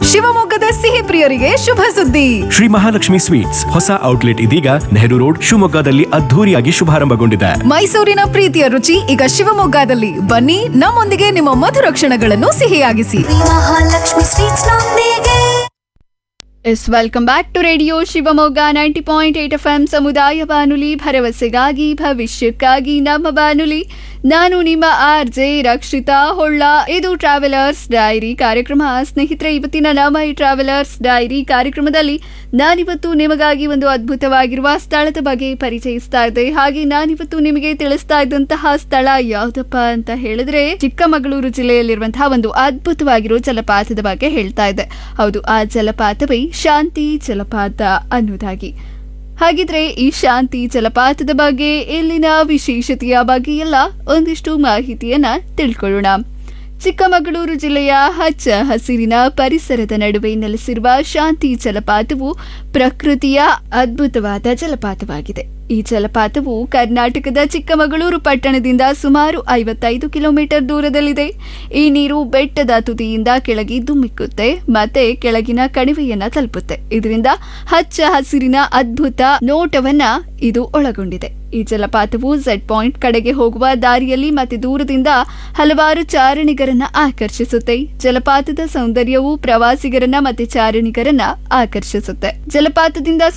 ಶಿವಮೊಗ್ಗದ ಸಿಹಿ ಪ್ರಿಯರಿಗೆ ಶುಭ ಸುದ್ದಿ ಶ್ರೀ ಮಹಾಲಕ್ಷ್ಮಿ ಸ್ವೀಟ್ಸ್ ಹೊಸ ಔಟ್ಲೆಟ್ ಇದೀಗ ನೆಹರು ರೋಡ್ ಶಿವಮೊಗ್ಗದಲ್ಲಿ ಅದ್ಧೂರಿಯಾಗಿ ಶುಭಾರಂಭಗೊಂಡಿದೆ ಮೈಸೂರಿನ ಪ್ರೀತಿಯ ರುಚಿ ಈಗ ಶಿವಮೊಗ್ಗದಲ್ಲಿ ಬನ್ನಿ ನಮ್ಮೊಂದಿಗೆ ನಿಮ್ಮ ಮಧುರ ಕ್ಷಣಗಳನ್ನು ಸಿಹಿಯಾಗಿಸಿ ಮಹಾಲಕ್ಷ್ಮಿ ಸ್ವೀಟ್ಸ್ ನೊಂದಿಗೆ ಎಸ್ welcome back to radio Shivamogga ninety point eight F M ಸಮುದಾಯ ಬಾನುಲಿ ಭರವಸೆಗಾಗಿ ಭವಿಷ್ಯಕ್ಕಾಗಿ ನಮ್ಮ ಬಾನುಲಿ ನಾನು ನಿಮ್ಮ ಆರ್ ಜೆ ರಕ್ಷಿತಾ ಹೊಳ್ಳ ಇದು ಟ್ರಾವೆಲರ್ಸ್ ಡೈರಿ ಕಾರ್ಯಕ್ರಮ ಸ್ನೇಹಿತರೆ ಇವತ್ತಿನ ನಮ್ಮ ಈ ಟ್ರಾವೆಲರ್ಸ್ ಡೈರಿ ಕಾರ್ಯಕ್ರಮದಲ್ಲಿ ನಾನಿವತ್ತು ನಿಮಗಾಗಿ ಒಂದು ಅದ್ಭುತವಾಗಿರುವ ಸ್ಥಳದ ಬಗ್ಗೆ ಪರಿಚಯಿಸ್ತಾ ಇದ್ದೆ ಹಾಗೆ ನಾನಿವತ್ತು ನಿಮಗೆ ತಿಳಿಸ್ತಾ ಇದ್ದಂತಹ ಸ್ಥಳ ಯಾವ್ದಪ್ಪ ಅಂತ ಹೇಳಿದ್ರೆ ಚಿಕ್ಕಮಗಳೂರು ಜಿಲ್ಲೆಯಲ್ಲಿರುವಂತಹ ಒಂದು ಅದ್ಭುತವಾಗಿರೋ ಜಲಪಾತದ ಬಗ್ಗೆ ಹೇಳ್ತಾ ಇದ್ದೆ ಹೌದು ಆ ಜಲಪಾತವೇ ಶಾಂತಿ ಜಲಪಾತ ಅನ್ನೋದಾಗಿ ಹಾಗಿದ್ರೆ ಈ ಶಾಂತಿ ಜಲಪಾತದ ಬಗ್ಗೆ ಇಲ್ಲಿನ ವಿಶೇಷತೆಯ ಬಗ್ಗೆ ಎಲ್ಲ ಒಂದಿಷ್ಟು ಮಾಹಿತಿಯನ್ನ ತಿಳ್ಕೊಳ್ಳೋಣ ಚಿಕ್ಕಮಗಳೂರು ಜಿಲ್ಲೆಯ ಹಚ್ಚ ಹಸಿರಿನ ಪರಿಸರದ ನಡುವೆ ನೆಲೆಸಿರುವ ಶಾಂತಿ ಜಲಪಾತವು ಪ್ರಕೃತಿಯ ಅದ್ಭುತವಾದ ಜಲಪಾತವಾಗಿದೆ ಈ ಜಲಪಾತವು ಕರ್ನಾಟಕದ ಚಿಕ್ಕಮಗಳೂರು ಪಟ್ಟಣದಿಂದ ಸುಮಾರು ಐವತ್ತೈದು ಕಿಲೋಮೀಟರ್ ದೂರದಲ್ಲಿದೆ ಈ ನೀರು ಬೆಟ್ಟದ ತುದಿಯಿಂದ ಕೆಳಗೆ ಧುಮ್ಮಿಕ್ಕುತ್ತೆ ಮತ್ತೆ ಕೆಳಗಿನ ಕಣಿವೆಯನ್ನ ತಲುಪುತ್ತೆ ಇದರಿಂದ ಹಚ್ಚ ಹಸಿರಿನ ಅದ್ಭುತ ನೋಟವನ್ನ ಇದು ಒಳಗೊಂಡಿದೆ ಈ ಜಲಪಾತವು ಝೆಡ್ ಪಾಯಿಂಟ್ ಕಡೆಗೆ ಹೋಗುವ ದಾರಿಯಲ್ಲಿ ಮತ್ತೆ ದೂರದಿಂದ ಹಲವಾರು ಚಾರಣಿಗರನ್ನ ಆಕರ್ಷಿಸುತ್ತೆ ಜಲಪಾತದ ಸೌಂದರ್ಯವು ಪ್ರವಾಸಿಗರನ್ನ ಮತ್ತೆ ಚಾರಣಿಗರನ್ನ ಆಕರ್ಷಿಸುತ್ತೆ ಜಲಪಾತದಿಂದ